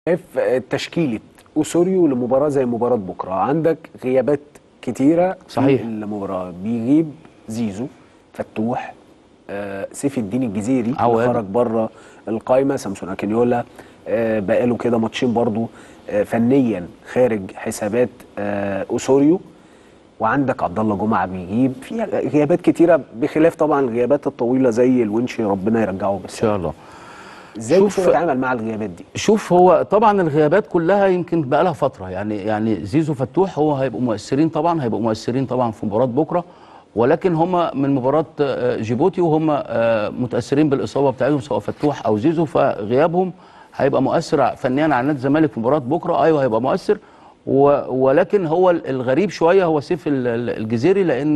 شايف تشكيله اوسوريو لمباراه زي مباراه بكره عندك غيابات كتيره صحيح. في المباراه بيغيب زيزو فتوح آه سيف الدين الجزيري اللي عواد. خرج بره القايمه سامسون اكينيولا آه بقاله كده ماتشين برضو آه فنيا خارج حسابات آه اوسوريو وعندك عبد الله جمعه بيجيب في غيابات كتيره بخلاف طبعا الغيابات الطويله زي الونشي ربنا يرجعه ان بس شاء الله ازاي شوف- اوسوريو يتعامل مع الغيابات دي شوف هو طبعا الغيابات كلها يمكن بقى لها فتره يعني يعني زيزو فتوح هو هيبقوا مؤثرين طبعا هيبقوا مؤثرين طبعا في مباراه بكره ولكن هم من مباراه آه، جيبوتي وهم آه، متاثرين بالاصابه بتاعتهم سواء فتوح او زيزو فغيابهم هيبقى مؤثر فنيا على نادي الزمالك في مباراه بكره ايوه هيبقى مؤثر و- ولكن هو الغريب شويه هو سيف ال- ال- الجزيري لان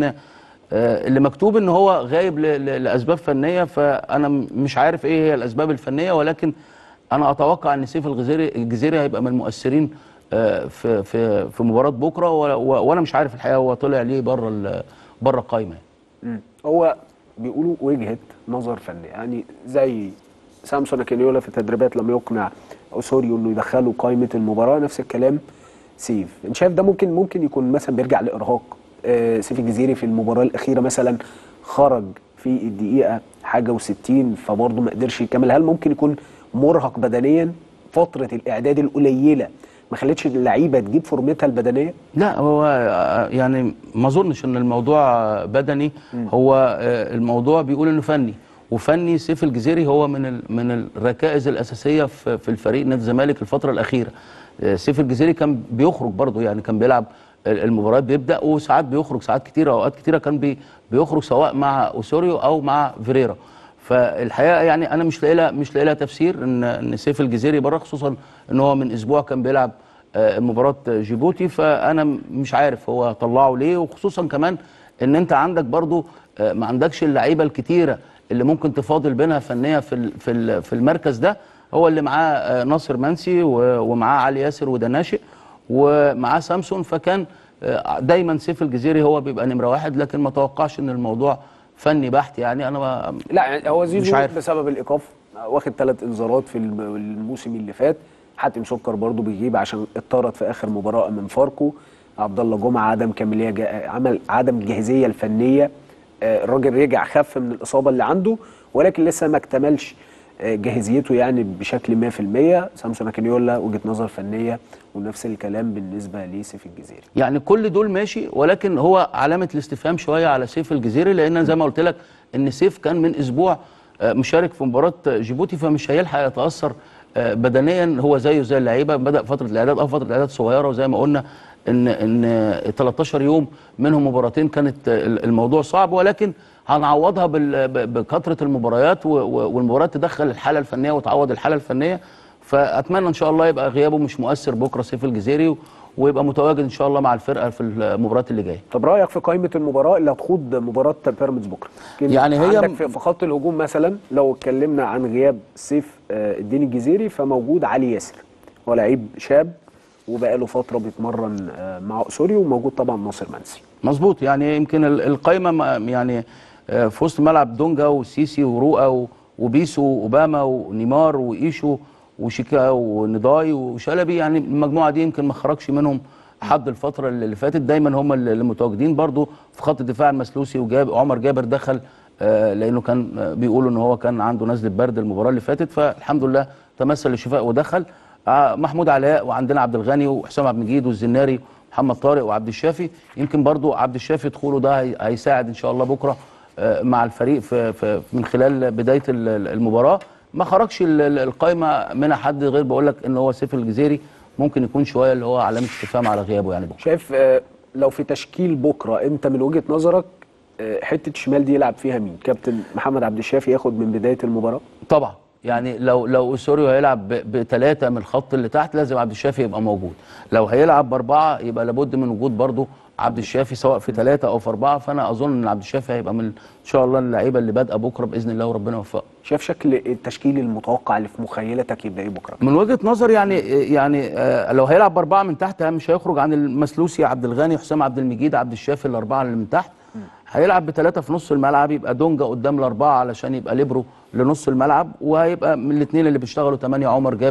آه، اللي مكتوب ان هو غايب ل- ل- لاسباب فنيه فانا م- مش عارف ايه هي الاسباب الفنيه ولكن انا اتوقع ان سيف الجزيري الجزيري هيبقى من المؤثرين آه، في في في مباراه بكره و- و- وانا مش عارف الحقيقه هو طلع ليه بره ال- بره القايمه يعني. مم. هو بيقولوا وجهه نظر فنيه يعني زي سامسون اكينيولا في التدريبات لم يقنع اوسوريو انه يدخله قائمه المباراه نفس الكلام سيف انت شايف ده ممكن ممكن يكون مثلا بيرجع لارهاق آه سيف الجزيري في المباراه الاخيره مثلا خرج في الدقيقه حاجه و60 فبرضه ما قدرش يكمل هل ممكن يكون مرهق بدنيا فتره الاعداد القليله ما خلتش اللعيبه تجيب فورمتها البدنيه لا هو آه، يعني ما اظنش ان الموضوع آه، بدني هو آه، الموضوع بيقول انه فني وفني سيف الجزيري هو من ال- من الركائز الاساسيه في في الفريق نادي الزمالك الفتره الاخيره آه، سيف الجزيري كان بيخرج برضه يعني كان بيلعب ال- المباريات بيبدا وساعات بيخرج ساعات كتيره اوقات كتيره كان بي بيخرج سواء مع اوسوريو او مع فيريرا فالحقيقه يعني انا مش لاقي لها مش لاقي لها تفسير ان ان سيف الجزيري بره خصوصا ان هو من اسبوع كان بيلعب آه، مباراه جيبوتي فانا م- مش عارف هو طلعه ليه وخصوصا كمان ان انت عندك برضو آه، ما عندكش اللعيبه الكتيره اللي ممكن تفاضل بينها فنيه في ال- في ال- في المركز ده هو اللي معاه آه، ناصر منسي و- ومعاه علي ياسر وده ناشئ ومعاه سامسون فكان آه، دايما سيف الجزيري هو بيبقى نمره واحد لكن ما توقعش ان الموضوع فني بحت يعني انا ما لا يعني هو زيزو مش عارف. بسبب الايقاف واخد ثلاث انذارات في الم- الموسم اللي فات حاتم سكر برضو بيغيب عشان اتطرد في اخر مباراه من فاركو عبد الله جمعه عدم كامليه جا... عمل عدم الجاهزيه الفنيه آه، الراجل رجع خف من الاصابه اللي عنده ولكن لسه ما اكتملش آه، جاهزيته يعني بشكل 100% سامسون اكينيولا وجهه نظر فنيه ونفس الكلام بالنسبه لسيف الجزيري يعني كل دول ماشي ولكن هو علامه الاستفهام شويه على سيف الجزيري لان زي ما قلت لك ان سيف كان من اسبوع آه، مشارك في مباراه جيبوتي فمش هيلحق يتاثر آه، بدنيا هو زيه زي اللعيبه بدا فتره الاعداد اه فتره الاعداد صغيره وزي ما قلنا ان ان آه، 13 يوم منهم مباراتين كانت آه، الموضوع صعب ولكن هنعوضها بال- ب- بكثره المباريات و- و- والمباريات تدخل الحاله الفنيه وتعوض الحاله الفنيه فاتمنى ان شاء الله يبقى غيابه مش مؤثر بكره سيف الجزيري و- ويبقى متواجد ان شاء الله مع الفرقه في المباريات اللي جايه طب رايك في قائمه المباراه اللي هتخوض مباراه بيراميدز بكره يمكن يعني هي عندك م- في في خط الهجوم مثلا لو اتكلمنا عن غياب سيف آه، الدين الجزيري فموجود علي ياسر هو لعيب شاب وبقاله فتره بيتمرن آه، مع اسوريو وموجود طبعا ناصر منسي مظبوط يعني يمكن ال- القايمه ما- يعني آه، في وسط الملعب دونجا وسيسي ورؤى و- وبيسو واوباما ونيمار وايشو وشيكا ونضاي وشلبي يعني المجموعه دي يمكن ما خرجش منهم حد الفتره اللي اللي فاتت دايما هم اللي اللي متواجدين برضو في خط الدفاع المسلوسي وجاب عمر جابر دخل آه، لانه كان آه، بيقولوا ان هو كان عنده نزله برد المباراه اللي فاتت فالحمد لله تمثل الشفاء ودخل آه، محمود علاء وعندنا عبد الغني وحسام عبد المجيد والزناري محمد طارق وعبد الشافي يمكن برضو عبد الشافي دخوله ده هي- هيساعد ان شاء الله بكره آه، مع الفريق في في من خلال بدايه ال- ال- المباراه ما خرجش ال- ال- القايمه منها حد غير بقول لك ان هو سيف الجزيري ممكن يكون شويه اللي هو علامه استفهام على غيابه يعني بكره شايف آه، لو في تشكيل بكره انت من وجهه نظرك آه، حته الشمال دي يلعب فيها مين كابتن محمد عبد الشافي ياخد من بدايه المباراه طبعا يعني لو لو اسوريو هيلعب بثلاثه من الخط اللي تحت لازم عبد الشافي يبقى موجود لو هيلعب باربعه يبقى لابد من وجود برضه عبد الشافي سواء في ثلاثه او في اربعه فانا اظن ان عبد الشافي هيبقى من ان شاء الله اللعيبه اللي بادئه بكره باذن الله وربنا يوفقه شايف شكل التشكيل المتوقع اللي في مخيلتك يبقى ايه بكره من وجهه نظر يعني يعني آه، لو هيلعب باربعه من تحت مش هيخرج عن المسلوسي عبد الغني حسام عبد المجيد عبد الشافي الاربعه اللي من تحت هيلعب بثلاثه في نص الملعب يبقى دونجا قدام الاربعه علشان يبقى ليبرو لنص الملعب وهيبقى من الاثنين اللي بيشتغلوا ثمانيه عمر جابر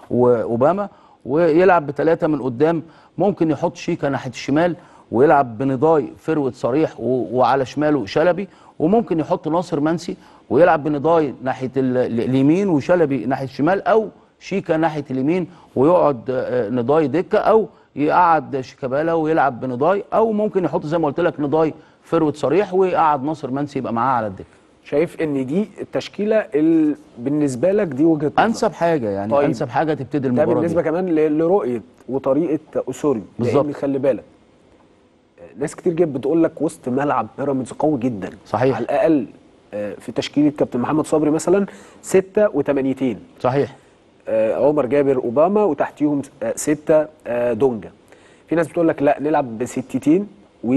واوباما ويلعب بثلاثه من قدام ممكن يحط شيكا ناحيه الشمال ويلعب بنضاي فروت صريح و- وعلى شماله شلبي وممكن يحط ناصر منسي ويلعب بنضاي ناحيه ال- ال- اليمين وشلبي ناحيه الشمال او شيكا ناحيه اليمين ويقعد آه، نضاي دكه او يقعد شيكابالا ويلعب بنضاي او ممكن يحط زي ما قلت لك نضاي فروت صريح ويقعد ناصر منسي يبقى معاه على الدكه شايف ان دي التشكيله اللي بالنسبه لك دي وجهه نظر. انسب حاجه يعني طيب. طيب. انسب حاجه تبتدي ده المباراه بالنسبه دي. كمان ل- لرؤيه وطريقه اسوري بالظبط. لان خلي بالك آه، ناس كتير جدا بتقول لك وسط ملعب بيراميدز قوي جدا صحيح. على الاقل آه، في تشكيله كابتن محمد صبري مثلا ستة وثمانيتين صحيح آه، عمر جابر اوباما وتحتيهم آه، ستة آه، دونجا في ناس بتقول لك لا نلعب بستتين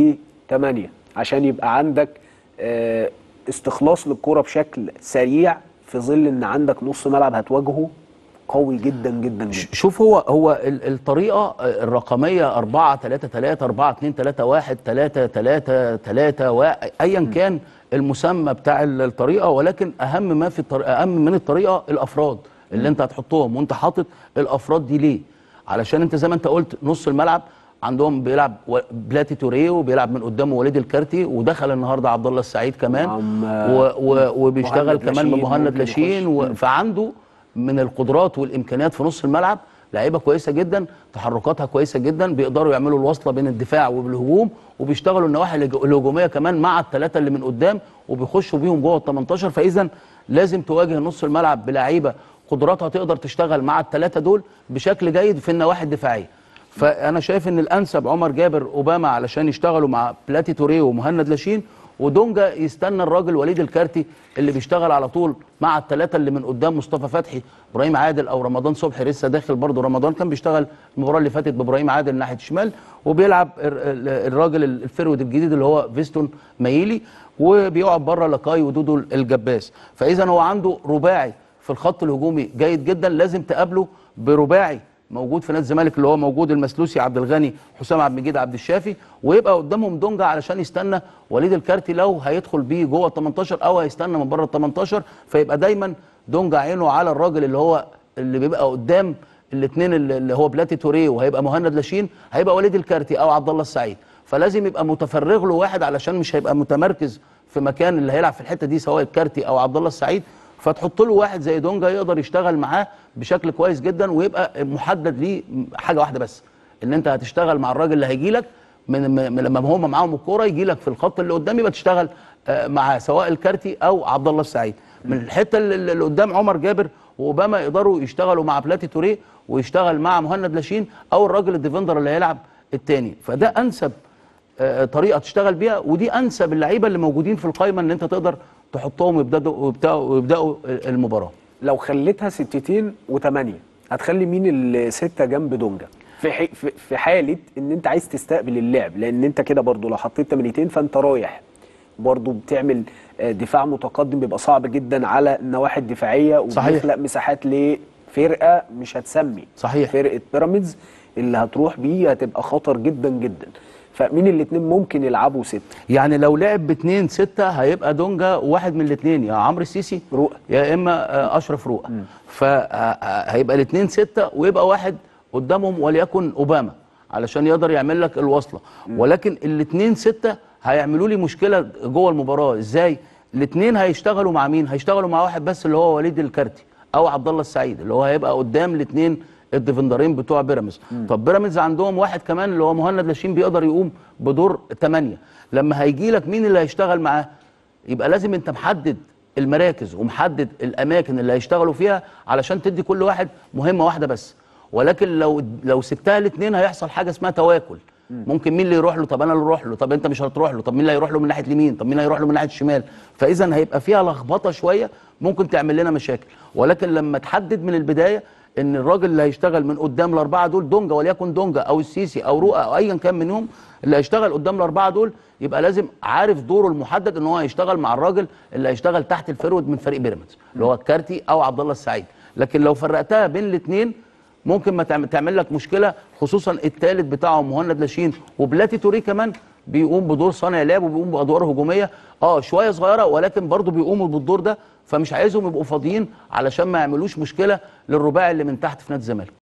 وثمانية عشان يبقى عندك آه، استخلاص للكرة بشكل سريع في ظل ان عندك نص ملعب هتواجهه قوي جدا جدا جدا شوف هو هو ال- الطريقه الرقميه 4 3 3 4 2 3 1 3 3 3 ايا كان المسمى بتاع ال- الطريقه ولكن اهم ما في الطريقه اهم من الطريقه الافراد اللي انت هتحطهم وانت حاطط الافراد دي ليه علشان انت زي ما انت قلت نص الملعب عندهم بيلعب و- بلاتي توريه وبيلعب من قدامه وليد الكارتي ودخل النهارده عبد الله السعيد كمان نعم. و و وبيشتغل مهند كمان لاشين بمهند ممكن لاشين يخش. و- فعنده من القدرات والامكانيات في نص الملعب لعيبه كويسه جدا تحركاتها كويسه جدا بيقدروا يعملوا الوصله بين الدفاع والهجوم وبيشتغلوا النواحي الهج- الهجوميه كمان مع الثلاثه اللي من قدام وبيخشوا بيهم جوه ال 18 فاذا لازم تواجه نص الملعب بلعيبه قدراتها تقدر تشتغل مع الثلاثه دول بشكل جيد في النواحي الدفاعيه فانا شايف ان الانسب عمر جابر اوباما علشان يشتغلوا مع بلاتي توريه ومهند لاشين ودونجا يستنى الراجل وليد الكارتي اللي بيشتغل على طول مع الثلاثه اللي من قدام مصطفى فتحي ابراهيم عادل او رمضان صبحي لسه داخل برضه رمضان كان بيشتغل المباراه اللي فاتت بابراهيم عادل ناحيه الشمال وبيلعب ال- ال- الراجل الفرود الجديد اللي هو فيستون مايلي وبيقعد بره لاكاي ودودو الجباس فاذا هو عنده رباعي في الخط الهجومي جيد جدا لازم تقابله برباعي موجود في نادي الزمالك اللي هو موجود المسلوسي عبد الغني حسام عبد المجيد عبد الشافي ويبقى قدامهم دونجا علشان يستنى وليد الكارتي لو هيدخل بيه جوه ال 18 او هيستنى من بره ال 18 فيبقى دايما دونجا عينه على الراجل اللي هو اللي بيبقى قدام الاثنين اللي هو بلاتي توريه وهيبقى مهند لاشين هيبقى وليد الكارتي او عبد الله السعيد فلازم يبقى متفرغ له واحد علشان مش هيبقى متمركز في مكان اللي هيلعب في الحته دي سواء الكارتي او عبد الله السعيد فتحط له واحد زي دونجا يقدر يشتغل معاه بشكل كويس جدا ويبقى محدد ليه حاجه واحده بس ان انت هتشتغل مع الراجل اللي هيجي لك من من- لما هم معاهم الكوره يجي لك في الخط اللي قدام يبقى تشتغل آه، معاه سواء الكارتي او عبد الله السعيد من الحته اللي اللي قدام عمر جابر واوباما يقدروا يشتغلوا مع بلاتي توريه ويشتغل مع مهند لاشين او الراجل الديفندر اللي هيلعب الثاني فده انسب آه، طريقه تشتغل بيها ودي انسب اللعيبه اللي موجودين في القائمه ان انت تقدر تحطهم يبداوا ويبداوا ويبداوا المباراه لو خليتها ستتين وثمانية هتخلي مين الستة جنب دونجا في حي... في في حالة ان انت عايز تستقبل اللعب لان انت كده برضو لو حطيت تمانيتين فانت رايح برضو بتعمل آه، دفاع متقدم بيبقى صعب جدا على النواحي الدفاعية صحيح. وبيخلق مساحات لفرقة مش هتسمي صحيح. فرقة بيراميدز اللي هتروح بيه هتبقى خطر جدا جدا فمين الاتنين ممكن يلعبوا ستة يعني لو لعب باثنين ستة هيبقى دونجا واحد من الاثنين يا عمرو السيسي رؤى. يا اما آه، اشرف رؤى فهيبقى الاثنين ستة ويبقى واحد قدامهم وليكن اوباما علشان يقدر يعمل لك الوصله ولكن الاثنين ستة هيعملوا لي مشكله جوه المباراه ازاي الاثنين هيشتغلوا مع مين هيشتغلوا مع واحد بس اللي هو وليد الكارتي او عبد الله السعيد اللي هو هيبقى قدام الاثنين الديفندرين بتوع بيراميدز طب بيراميدز عندهم واحد كمان اللي هو مهند لاشين بيقدر يقوم بدور ثمانية لما هيجي لك مين اللي هيشتغل معاه يبقى لازم انت محدد المراكز ومحدد الاماكن اللي هيشتغلوا فيها علشان تدي كل واحد مهمه واحده بس ولكن لو لو سبتها الاثنين هيحصل حاجه اسمها تواكل ممكن مين اللي يروح له طب انا اللي اروح له طب انت مش هتروح له طب مين اللي هيروح له من ناحيه اليمين طب مين اللي هيروح له من ناحيه الشمال فاذا هيبقى فيها لخبطه شويه ممكن تعمل لنا مشاكل ولكن لما تحدد من البدايه ان الراجل اللي هيشتغل من قدام الاربعه دول دونجا وليكن دونجا او السيسي او رؤى او ايا كان منهم اللي هيشتغل قدام الاربعه دول يبقى لازم عارف دوره المحدد ان هو هيشتغل مع الراجل اللي هيشتغل تحت الفرود من فريق بيراميدز اللي هو الكارتي او عبد الله السعيد لكن لو فرقتها بين الاثنين ممكن ما تعمل, تعمل لك مشكله خصوصا الثالث بتاعهم مهند لاشين وبلاتي توريه كمان بيقوم بدور صانع لعب وبيقوم بادوار هجوميه اه شويه صغيره ولكن برضه بيقوموا بالدور ده فمش عايزهم يبقوا فاضيين علشان ما يعملوش مشكله للرباعي اللي من تحت في نادي الزمالك